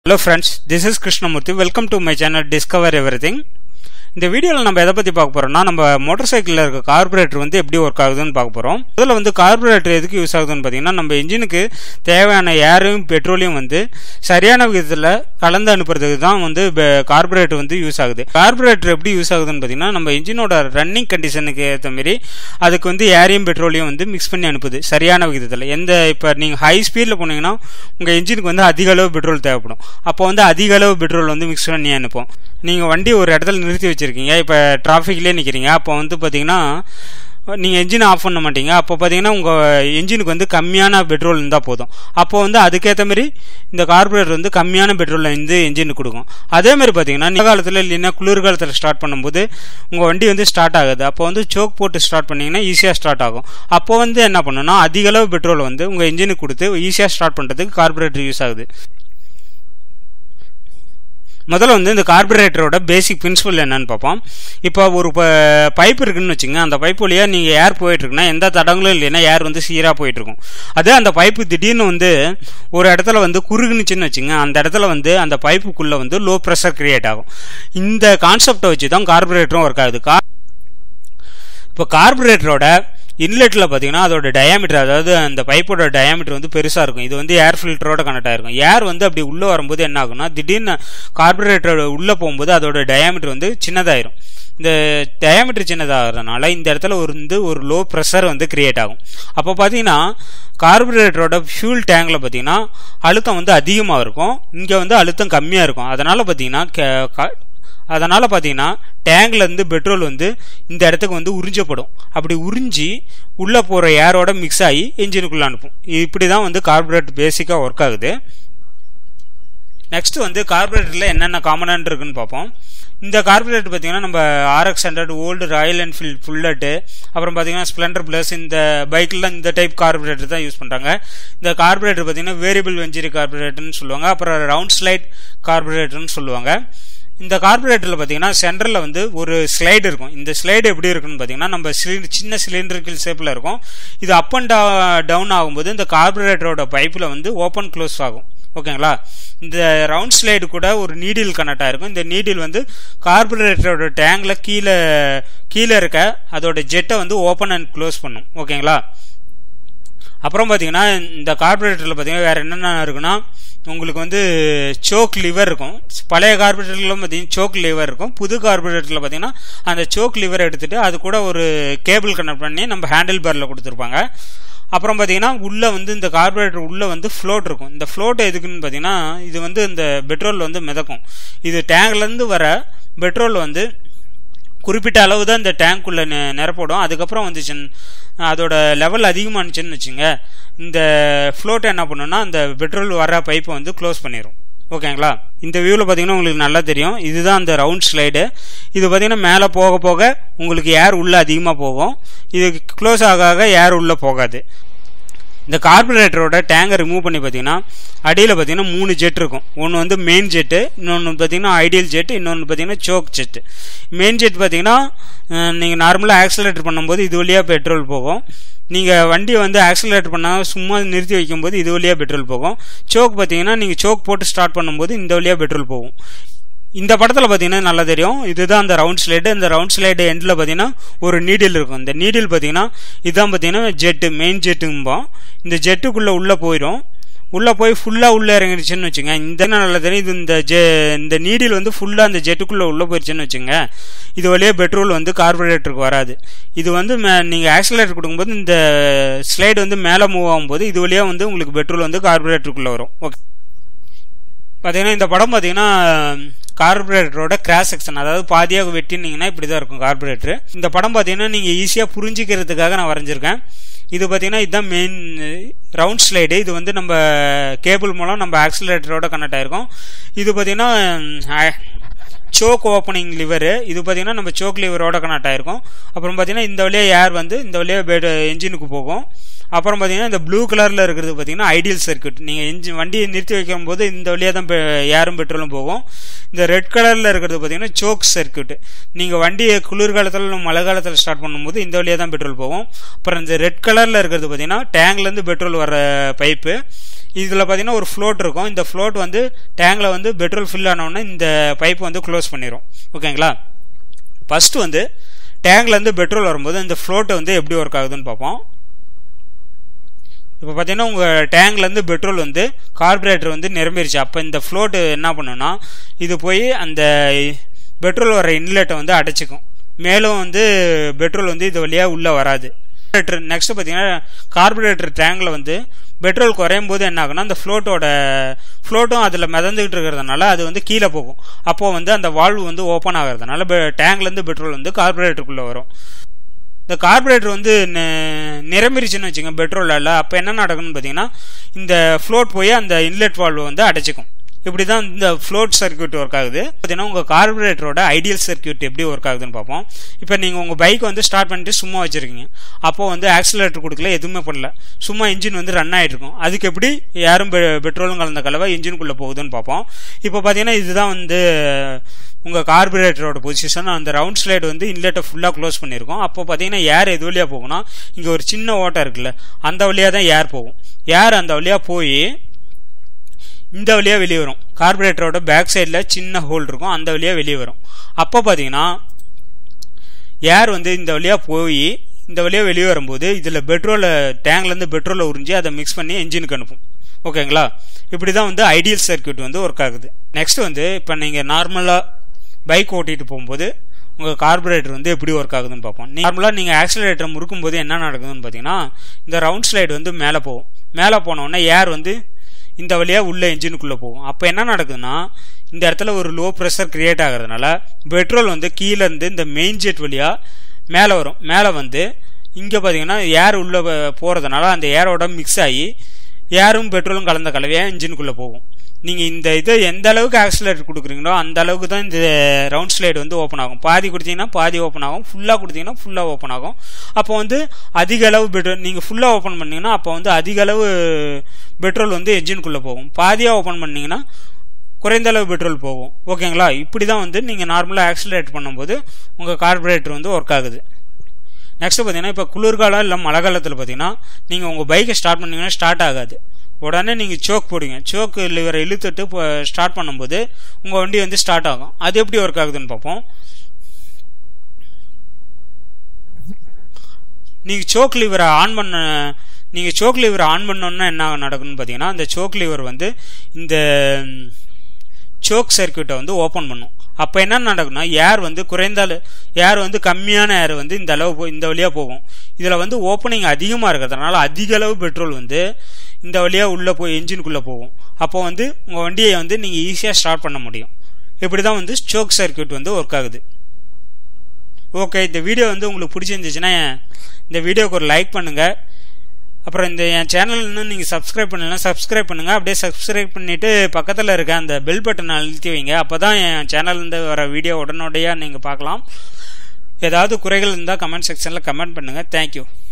hello friends this is Krishnamurthy welcome to my channel discover every இந்த வீடியோவில் நம்ம எதை பற்றி பார்க்க போகிறோம்னா நம்ம மோட்டார் சைக்கிளில் இருக்க கார்பரேட்டர் வந்து எப்படி ஒர்க் ஆகுதுன்னு பார்க்க போகிறோம் இதில் வந்து கார்பரேட்டர் எதுக்கு யூஸ் ஆகுதுன்னு பார்த்தீங்கன்னா நம்ம இன்ஜினுக்கு தேவையான ஏரும் பெட்ரோலையும் வந்து சரியான விதத்தில் கலந்து அனுப்புறதுக்கு தான் வந்து கார்பரேட்டர் வந்து யூஸ் ஆகுது கார்பரேட்டர் எப்படி யூஸ் ஆகுதுன்னு பார்த்தீங்கன்னா நம்ம இன்ஜினோட ரன்னிங் கண்டிஷனுக்கு ஏற்ற மாரி அதுக்கு வந்து ஏரையும் பெட்ரோலையும் வந்து மிக்ஸ் பண்ணி அனுப்புது சரியான விதத்தில் எந்த இப்போ நீங்கள் ஹை ஸ்பீடில் போனீங்கன்னா உங்கள் இன்ஜினுக்கு வந்து அதிக அளவு பெட்ரோல் தேவைப்படும் அப்போ வந்து அதிக அளவு பெட்ரோல் வந்து மிக்ஸ் பண்ணி அனுப்போம் நீங்கள் வண்டி ஒரு இடத்துல நிறுத்தி வச்சுருக்கீங்க இப்போ டிராஃபிக்லேயே நிற்கிறீங்க அப்போ வந்து பார்த்தீங்கன்னா நீங்கள் என்ஜின் ஆஃப் பண்ண மாட்டீங்க அப்போ பார்த்தீங்கன்னா உங்கள் என்ஜினுக்கு வந்து கம்மியான பெட்ரோல் இருந்தால் போதும் அப்போ வந்து அதுக்கேற்ற மாதிரி இந்த கார்பரேட்டர் வந்து கம்மியான பெட்ரோலில் வந்து என்ஜினுக்கு கொடுக்கும் அதே மாதிரி பார்த்தீங்கன்னா நில காலத்தில் இல்லைன்னா குளிர்காலத்தில் ஸ்டார்ட் பண்ணும்போது உங்கள் வண்டி வந்து ஸ்டார்ட் ஆகுது அப்போ வந்து சோக் போட்டு ஸ்டார்ட் பண்ணிங்கன்னா ஈஸியாக ஸ்டார்ட் ஆகும் அப்போ வந்து என்ன பண்ணணும்னா அதிக அளவு பெட்ரோல் வந்து உங்கள் என்ஜினுக்கு கொடுத்து ஈஸியாக ஸ்டார்ட் பண்ணுறதுக்கு கார்பரேட்டர் யூஸ் ஆகுது முதல்ல வந்து இந்த கார்பரேட்டரோட பேசிக் பிரின்சிபல் என்னன்னு பார்ப்போம் இப்போ ஒரு பைப் இருக்குன்னு வச்சுங்க அந்த பைப் வழியாக நீங்கள் ஏர் போயிட்டுருக்குன்னா எந்த தடங்களும் இல்லைன்னா ஏர் வந்து சீராக போயிட்டுருக்கும் அதே அந்த பைப்பு திடீர்னு வந்து ஒரு இடத்துல வந்து குறுகுனுச்சுன்னு வச்சுங்க அந்த இடத்துல வந்து அந்த பைப்புக்குள்ளே வந்து லோ ப்ரெஷர் கிரியேட் ஆகும் இந்த கான்செப்டை வச்சு தான் கார்பரேட்டரும் ஒர்க் ஆகுது கா இப்போ கார்பரேட்டரோட இன்லெட்டில் பார்த்தீங்கன்னா அதோட டயாமீட்டர் அதாவது அந்த பைப்போட டயாமீட்டர் வந்து பெருசாக இருக்கும் இது வந்து ஏர் ஃபில்டரோட கனெக்ட் ஆயிருக்கும் ஏர் வந்து அப்படி உள்ளே வரும்போது என்ன ஆகும்னா திடீர்னு கார்பரேட்டரோட உள்ளே போகும்போது அதோட டயாமீட்டர் வந்து சின்னதாயிரும் இந்த டயாமீட்டர் சின்னதாகிறதுனால இந்த இடத்துல ஒரு வந்து ஒரு லோ ப்ரெஷர் வந்து கிரியேட் ஆகும் அப்போ பார்த்தீங்கன்னா கார்பரேட்டரோட ஃபியூல் டேங்கில் பார்த்தீங்கன்னா அழுத்தம் வந்து அதிகமாக இருக்கும் இங்கே வந்து அழுத்தம் கம்மியாக இருக்கும் அதனால் பார்த்தீங்கன்னா அதனால் பார்த்தீங்கன்னா டேங்க்லேருந்து பெட்ரோல் வந்து இந்த இடத்துக்கு வந்து உறிஞ்சப்படும் அப்படி உறிஞ்சி உள்ளே போகிற ஏரோட மிக்ஸ் ஆகி என்ஜினுக்குள்ளே அனுப்பும் இப்படி தான் வந்து கார்பரேட் பேசிக்காக ஒர்க் ஆகுது நெக்ஸ்ட் வந்து கார்பரேட்டரில் என்னென்ன காமனன்ட் இருக்குன்னு பார்ப்போம் இந்த கார்பரேட்டர் பார்த்தீங்கன்னா நம்ம RX hundred old Royal Enfield bullet அப்புறம் பார்த்தீங்கன்னா ஸ்ப்ளெண்டர் ப்ளஸ் இந்த பைக்கில் இந்த டைப் கார்பரேட்டர் தான் யூஸ் பண்ணுறாங்க இந்த கார்பரேட்டர் பார்த்தீங்கன்னா வேரியபிள் வெஞ்சரி கார்பரேட்டர்னு சொல்லுவாங்க அப்புறம் ரவுண்ட் ஸ்லைட் கார்பரேட்டர்னு சொல்லுவாங்க இந்த கார்பரேட்டரில் பார்த்தீங்கன்னா சென்டரில் வந்து ஒரு ஸ்லைடு இருக்கும் இந்த ஸ்லைடு எப்படி இருக்குன்னு பார்த்தீங்கன்னா நம்ம சிலிண்டர் சின்ன சிலிண்டர்கள் ஷேப்பில் இருக்கும் இது அப் அண்ட் டவுன் ஆகும்போது இந்த கார்பரேட்டரோட பைப்பில் வந்து ஓப்பன் க்ளோஸ் ஆகும் ஓகேங்களா இந்த ரவுண்ட் ஸ்லைடு கூட ஒரு நீடில் கனெக்ட் ஆகிருக்கும் இந்த நீடில் வந்து கார்பரேட்டரோட டேங்கில் கீழே கீழே இருக்க அதோட ஜெட்டை வந்து ஓப்பன் அண்ட் க்ளோஸ் பண்ணும் ஓகேங்களா அப்புறம் பார்த்தீங்கன்னா இந்த கார்பரேட்டரில் பார்த்தீங்கன்னா வேறு என்னென்ன இருக்குன்னா உங்களுக்கு வந்து சோக் லிவர் இருக்கும் பழைய கார்பரேட்டர்லாம் பார்த்தீங்கன்னா சோக் லிவர் இருக்கும் புது கார்பரேட்டரில் பார்த்தீங்கன்னா அந்த சோக் லிவர் எடுத்துகிட்டு அது கூட ஒரு கேபிள் கனெக்ட் பண்ணி நம்ம ஹேண்டில் பாரில் கொடுத்துருப்பாங்க அப்புறம் பார்த்தீங்கன்னா உள்ளே வந்து இந்த கார்பரேட்டர் உள்ளே வந்து ஃப்ளோட் இருக்கும் இந்த ஃப்ளோட் எதுக்குன்னு பார்த்தீங்கன்னா இது வந்து இந்த பெட்ரோல் வந்து மிதக்கும் இது டேங்க்லேருந்து வர பெட்ரோல் வந்து குறிப்பிட்ட அளவு தான் இந்த டேங்க்குள்ளே நிரப்படும் அதுக்கப்புறம் வந்துச்சுன்னு அதோட லெவல் அதிகமானுச்சுன்னு வச்சுங்க இந்த ஃப்ளோட் என்ன பண்ணுன்னா அந்த பெட்ரோல் வர பைப்பை வந்து க்ளோஸ் பண்ணிடும் ஓகேங்களா இந்த வியூவில் பார்த்தீங்கன்னா உங்களுக்கு நல்லா தெரியும் இதுதான் அந்த ரவுண்ட் ஸ்லைடு இது பார்த்தீங்கன்னா மேலே போக போக உங்களுக்கு ஏர் உள்ளே அதிகமாக போகும் இது க்ளோஸ் ஆக ஆக ஏர் உள்ளே போகாது இந்த கார்பரேட்டரோட டேங்கை ரிமூவ் பண்ணி பார்த்தீங்கன்னா அடியில் பார்த்தீங்கன்னா மூணு ஜெட் இருக்கும் ஒன்று வந்து மெயின் ஜெட்டு இன்னொன்று பார்த்தீங்கன்னா ஐடியல் ஜெட் இன்னொன்று பார்த்தீங்கன்னா சோக் ஜெட்டு மெயின் ஜெட் பார்த்தீங்கன்னா நீங்கள் நார்மலாக ஆக்சிலேட்டர் பண்ணும்போது இது வழியாக பெட்ரோல் போகும் நீங்கள் வண்டியை வந்து ஆக்சிலேட்டர் பண்ணால் சும்மா நிறுத்தி வைக்கும்போது இது வழியாக பெட்ரோல் போகும் சோக் பார்த்தீங்கன்னா நீங்கள் சோக் போட்டு ஸ்டார்ட் பண்ணும்போது இந்த வழியாக பெட்ரோல் போகும் இந்த படத்தில் பார்த்தீங்கன்னா நல்லா தெரியும் இதுதான் அந்த ரவுண்ட் ஸ்லைடு இந்த ரவுண்ட் ஸ்லைடு எண்டில் பார்த்தீங்கன்னா ஒரு நீடில் இருக்கும் இந்த நீடில் பார்த்தீங்கன்னா இதுதான் பார்த்தீங்கன்னா ஜெட்டு மெயின் ஜெட்டும்போம் இந்த ஜெட்டுக்குள்ளே உள்ளே போயிடும் உள்ளே போய் ஃபுல்லாக உள்ளே இறங்கிடுச்சுன்னு வச்சுங்க இந்த நல்லா தெரியும் இது இந்த ஜெ இந்த நீடில் வந்து ஃபுல்லாக அந்த ஜெட்டுக்குள்ளே உள்ளே போயிடுச்சுன்னு வச்சுங்க இது வழியாக பெட்ரோல் வந்து கார்பரேட்டருக்கு வராது இது வந்து மே நீங்கள் ஆக்சிலேட்டர் கொடுக்கும்போது இந்த ஸ்லைடு வந்து மேலே மூவ் ஆகும்போது இது வழியாக வந்து உங்களுக்கு பெட்ரோல் வந்து கார்பரேட்டருக்குள்ளே வரும் ஓகே பார்த்தீங்கன்னா இந்த படம் பார்த்தீங்கன்னா கார்பரேட்டரோட கிராஸ் செக்ஷன் அதாவது பாதியாக வெட்டினீங்கன்னா இப்படி தான் இருக்கும் கார்பரேட்டர் இந்த படம் பார்த்தீங்கன்னா நீங்கள் ஈஸியாக புரிஞ்சிக்கிறதுக்காக நான் வரைஞ்சிருக்கேன் இது பார்த்தீங்கன்னா இதுதான் மெயின் ரவுண்ட் ஸ்லைடு இது வந்து நம்ம கேபிள் மூலம் நம்ம ஆக்சிலேட்டரோட கனெக்ட் ஆயிருக்கும் இது பார்த்தீங்கன்னா சோக் ஓப்பனிங் லிவரு இது பார்த்தீங்கன்னா நம்ம சோக் லிவரோட கனெக்ட் ஆயிருக்கும் அப்புறம் பார்த்தீங்கன்னா இந்த வழியாக ஏர் வந்து இந்த வழியாக என்ஜினுக்கு போகும் அப்புறம் பார்த்தீங்கன்னா இந்த ப்ளூ கலரில் இருக்கிறது பார்த்தீங்கன்னா ஐடியல் சர்க்கியூட் நீங்கள் இன்ஜின் வண்டியை நிறுத்தி வைக்கும் போது இந்த வழியாக தான் ஏரும் பெட்ரோலும் போகும் இந்த ரெட் கலரில் இருக்கிறது பார்த்தீங்கன்னா சோக் சர்க்கியூட் நீங்கள் வண்டியை குளிர்காலத்தில் மழை காலத்தில் ஸ்டார்ட் பண்ணும்போது இந்த வழியாக தான் பெட்ரோல் போகும் அப்புறம் இந்த ரெட் கலரில் இருக்கிறது பார்த்தீங்கன்னா டேங்க்லேருந்து பெட்ரோல் வர பைப்பு இதில் பார்த்தீங்கன்னா ஒரு ஃப்ளோட் இருக்கும் இந்த ஃப்ளோட் வந்து டேங்கில் வந்து பெட்ரோல் ஃபில் ஆனவுடனே இந்த பைப் வந்து க்ளோஸ் பண்ணிடும் ஓகேங்களா ஃபஸ்ட்டு வந்து டேங்க்லேருந்து பெட்ரோல் வரும்போது இந்த ஃப்ளோட்டை வந்து எப்படி ஒர்க் ஆகுதுன்னு பார்ப்போம் இப்போ பார்த்தீங்கன்னா உங்கள் டேங்க்லேருந்து பெட்ரோல் வந்து கார்பரேட்டர் வந்து நிரம்பிருச்சு அப்போ இந்த ஃப்ளோட்டு என்ன பண்ணுன்னா இது போய் அந்த பெட்ரோல் வர இன்லெட்டை வந்து அடைச்சிக்கும் மேலும் வந்து பெட்ரோல் வந்து இது வழியாக உள்ளே வராது நெக்ஸ்ட் பார்த்தீங்கன்னா கார்பரேட்டர் டேங்கில் வந்து பெட்ரோல் குறையும் போது என்ன ஆகுனா அந்த ஃப்ளோட்டோட ஃப்ளோட்டும் அதில் மிதந்துக்கிட்டு இருக்கிறதுனால அது வந்து கீழே போகும் அப்போது வந்து அந்த வால்வு வந்து ஓப்பன் ஆகிறதுனால டேங்க்லேருந்து பெட்ரோல் வந்து கார்பரேட்டருக்குள்ளே வரும் இந்த கார்பரேட்டர் வந்து நிரம்பிருச்சுன்னு வச்சுங்க பெட்ரோலில் அப்போ என்ன நடக்கும்னு பார்த்தீங்கன்னா இந்த ஃப்ளோட் போய் அந்த இன்லெட் வால்வு வந்து அடைச்சிக்கும் இப்படி தான் இந்த ஃப்ளோட் சர்க்கியூட் ஒர்க் ஆகுது பார்த்தீங்கன்னா உங்கள் கார்பரேட்டரோட ஐடியல் சர்க்கியூட் எப்படி ஒர்க் ஆகுதுன்னு பார்ப்போம் இப்போ நீங்கள் உங்கள் பைக் வந்து ஸ்டார்ட் பண்ணிட்டு சும்மா வச்சுருக்கீங்க அப்போ வந்து ஆக்சிலேட்டர் கொடுக்கல எதுவுமே பண்ணல சும்மா இன்ஜின் வந்து ரன் ஆகிட்டு இருக்கும் அதுக்கு எப்படி யாரும் பெட்ரோலும் கலந்த கலவை இன்ஜினுக்குள்ளே போகுதுன்னு பார்ப்போம் இப்போ பார்த்தீங்கன்னா இதுதான் வந்து உங்கள் கார்பரேட்டரோட பொசிஷன் அந்த ரவுண்ட் ஸ்லைடு வந்து இன்லெட்டை ஃபுல்லாக க்ளோஸ் பண்ணியிருக்கோம் அப்போ பார்த்தீங்கன்னா ஏர் எது வழியாக போகும்னா இங்கே ஒரு சின்ன ஓட்டம் இருக்குல்ல அந்த வழியாக தான் ஏர் போகும் ஏர் அந்த வழியாக போய் இந்த வழியாக வெளியே வரும் கார்பரேட்டரோட பேக் சைடில் சின்ன ஹோல் இருக்கும் அந்த வழியாக வெளியே வரும் அப்போ பார்த்தீங்கன்னா ஏர் வந்து இந்த வழியாக போய் இந்த வழியாக வெளியே வரும்போது இதில் பெட்ரோலை டேங்க்லேருந்து பெட்ரோலை உறிஞ்சி அதை மிக்ஸ் பண்ணி என்ஜினுக்கு அனுப்பும் ஓகேங்களா இப்படி தான் வந்து ஐடியல் சர்க்கியூட் வந்து ஒர்க் ஆகுது நெக்ஸ்ட் வந்து இப்போ நீங்கள் நார்மலாக பைக் ஓட்டிகிட்டு போகும்போது உங்கள் கார்பரேட்டர் வந்து எப்படி ஒர்க் ஆகுதுன்னு பார்ப்போம் நார்மலாக நீங்கள் ஆக்சிலேட்டர் முறுக்கும் போது என்ன நடக்குதுன்னு பார்த்தீங்கன்னா இந்த ரவுண்ட் ஸ்லைடு வந்து மேலே போகும் மேலே போனோடனே ஏர் வந்து இந்த வழியாக உள்ள என்ஜினுக்குள்ளே போகும் அப்போ என்ன நடக்குதுன்னா இந்த இடத்துல ஒரு லோ ப்ரெஷர் கிரியேட் ஆகிறதுனால பெட்ரோல் வந்து கீழேருந்து இந்த மெயின் ஜெட் வழியாக மேலே வரும் மேலே வந்து இங்கே பார்த்தீங்கன்னா ஏர் உள்ளே போகிறதுனால அந்த ஏரோட மிக்ஸ் ஆகி ஏரும் பெட்ரோலும் கலந்த கலவையாக இன்ஜினுக்குள்ளே போகும் நீங்கள் இந்த இதை எந்த அளவுக்கு ஆக்சிலேட்டர் கொடுக்குறீங்களோ அந்த அளவுக்கு தான் இந்த ரவுண்ட் ஸ்லைடு வந்து ஓப்பன் ஆகும் பாதி கொடுத்தீங்கன்னா பாதி ஓப்பன் ஆகும் ஃபுல்லாக கொடுத்தீங்கன்னா ஃபுல்லாக ஓப்பன் ஆகும் அப்போ வந்து அதிக அளவு பெட்ரோல் நீங்கள் ஃபுல்லாக ஓப்பன் பண்ணிங்கன்னா அப்போ வந்து அதிக அளவு பெட்ரோல் வந்து என்ஜினுக்குள்ளே போகும் பாதியாக ஓப்பன் பண்ணிங்கன்னா குறைந்த அளவு பெட்ரோல் போகும் ஓகேங்களா இப்படி தான் வந்து நீங்கள் நார்மலாக ஆக்சிலேட் பண்ணும்போது உங்கள் கார்பரேட்டர் வந்து ஒர்க் ஆகுது நெக்ஸ்ட் பார்த்தீங்கன்னா இப்போ குளிர்காலம் இல்லை மழை காலத்தில் பார்த்தீங்கன்னா நீங்கள் உங்கள் பைக்கை ஸ்டார்ட் பண்ணிங்கன்னா ஸ்டார்ட் ஆகாது உடனே நீங்கள் சோக் போடுங்க சோக்கு லிவரை இழுத்துட்டு இப்போ ஸ்டார்ட் பண்ணும்போது உங்கள் வண்டி வந்து ஸ்டார்ட் ஆகும் அது எப்படி ஒர்க் ஆகுதுன்னு பார்ப்போம் நீங்கள் சோக் லிவரை ஆன் பண்ண நீங்கள் சோக் லிவரை ஆன் பண்ணோன்னா என்ன நடக்கும்னு பார்த்தீங்கன்னா அந்த சோக் லிவர் வந்து இந்த சோக் சர்க்கியூட்டை வந்து ஓப்பன் பண்ணும் அப்போ என்ன நடக்கும்னா ஏர் வந்து குறைந்த ஏர் வந்து கம்மியான ஏர் வந்து இந்த அளவு போ இந்த வழியாக போகும் இதில் வந்து ஓப்பனிங் அதிகமாக இருக்கிறதுனால அதிக அளவு பெட்ரோல் வந்து இந்த வழியாக உள்ளே போய் என்ஜினுக்குள்ளே போகும் அப்போ வந்து உங்கள் வண்டியை வந்து நீங்கள் ஈஸியாக ஸ்டார்ட் பண்ண முடியும் இப்படி தான் வந்து ஸ்டோக் சர்க்கியூட் வந்து ஒர்க் ஆகுது ஓகே இந்த வீடியோ வந்து உங்களுக்கு பிடிச்சிருந்துச்சுன்னா இந்த வீடியோக்கு ஒரு லைக் பண்ணுங்கள் அப்புறம் இந்த என் சேனல் இன்னும் நீங்கள் சப்ஸ்கிரைப் பண்ணலாம் சப்ஸ்கிரைப் பண்ணுங்கள் அப்படியே சப்ஸ்கிரைப் பண்ணிவிட்டு பக்கத்தில் இருக்க அந்த பெல் பட்டனை அழுத்தி வைங்க அப்போ தான் என் சேனல்லேருந்து வர வீடியோ உடனடியாக நீங்கள் பார்க்கலாம் ஏதாவது குறைகள் இருந்தால் கமெண்ட் செக்ஷனில் கமெண்ட் பண்ணுங்கள் தேங்க்யூ